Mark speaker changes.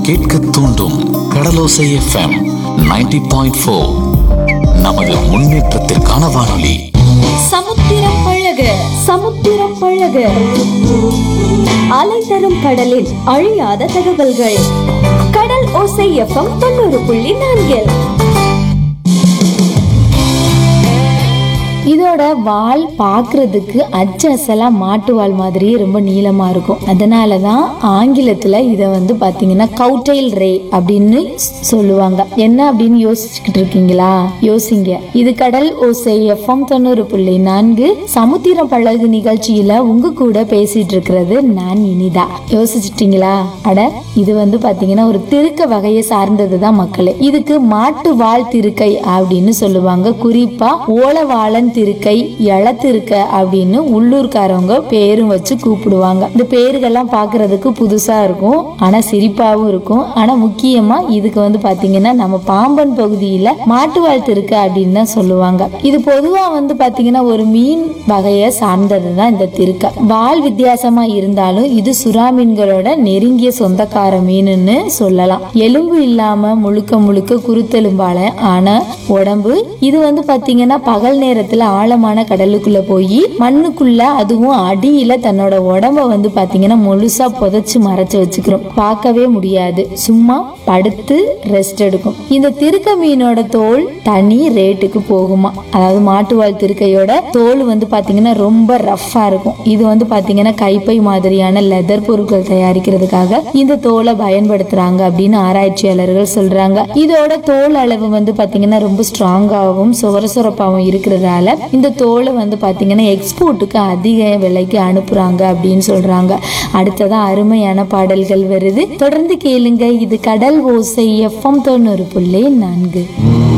Speaker 1: கேட்க தூண்டும் கடலோசை FM 90.4 point four நமது முன்னேற்றத்திற்கான வானொலி
Speaker 2: சமுத்திரம் பழக சமுத்திரம் பழக அலை தரும் கடலில் அழியாத தகவல்கள் கடல் ஓசை எஃப்எம் தொண்ணூறு புள்ளி நான்கில்
Speaker 3: இதோட வால் பார்க்கிறதுக்கு அச்சு அசலா மாட்டு வால் மாதிரியே ரொம்ப நீளமா இருக்கும் அதனால தான் ஆங்கிலத்துல இதை வந்து பாத்தீங்கன்னா கவுட்டைல் ரே அப்படின்னு ஸ்- சொல்லுவாங்க என்ன அப்படின்னு யோசிச்சுக்கிட்டு இருக்கீங்களா யோசிங்க இது கடல் ஓசை எஃப்எம் தொண்ணூறு புள்ளி நான்கு சமுத்திரம் பழகு நிகழ்ச்சியில உங்க கூட பேசிட்டு இருக்கிறது நான் இனிதா யோசிச்சிட்டீங்களா அட இது வந்து பாத்தீங்கன்னா ஒரு திருக்க வகையை சார்ந்தது தான் மக்களே இதுக்கு மாட்டு வால் திருக்கை அப்படின்னு சொல்லுவாங்க குறிப்பா ஓலவாளன் திருக்கை இளத்திருக்க அப்படின்னு உள்ளூர்காரவங்க பேரும் வச்சு கூப்பிடுவாங்க இந்த பேர்கள்லாம் பார்க்கிறதுக்கு புதுசா இருக்கும் ஆனா சிரிப்பாவும் இருக்கும் ஆனா முக்கியமா இதுக்கு வந்து பாத்தீங்கன்னா நம்ம பாம்பன் பகுதியில மாட்டுவாழ் திருக்க அப்படின்னு தான் சொல்லுவாங்க இது பொதுவா வந்து பாத்தீங்கன்னா ஒரு மீன் வகையை சார்ந்தது தான் இந்த திருக்க வால் வித்தியாசமா இருந்தாலும் இது சுறா மீன்களோட நெருங்கிய சொந்தக்கார மீனுன்னு சொல்லலாம் எலும்பு இல்லாம முழுக்க முழுக்க குருத்தெலும்பால ஆன உடம்பு இது வந்து பாத்தீங்கன்னா பகல் நேரத்துல ஆழமான கடலுக்குள்ள போய் மண்ணுக்குள்ள அதுவும் அடியில தன்னோட உடம்ப வந்து பாத்தீங்கன்னா முழுசா புதைச்சு மறைச்சு வச்சுக்கிறோம் பார்க்கவே முடியாது சும்மா படுத்து ரெஸ்ட் எடுக்கும் இந்த திருக்க மீனோட தோல் தனி ரேட்டுக்கு போகுமா அதாவது மாட்டுவாழ் திருக்கையோட தோல் வந்து பாத்தீங்கன்னா ரொம்ப ரஃப்பா இருக்கும் இது வந்து பாத்தீங்கன்னா கைப்பை மாதிரியான லெதர் பொருட்கள் தயாரிக்கிறதுக்காக இந்த தோலை பயன்படுத்துறாங்க அப்படின்னு ஆராய்ச்சியாளர்கள் சொல்றாங்க இதோட தோல் அளவு வந்து பாத்தீங்கன்னா ரொம்ப ஸ்ட்ராங்காகவும் சுவரசுரப்பாகவும் இருக்கிறதால இந்த தோலை வந்து பாத்தீங்கன்னா எக்ஸ்போர்ட்டுக்கு அதிக விலைக்கு அனுப்புறாங்க அப்படின்னு சொல்றாங்க அடுத்ததான் அருமையான பாடல்கள் வருது தொடர்ந்து கேளுங்க இது கடல் ஓசை எஃப்எம் தொண்ணூறு புள்ளி நான்கு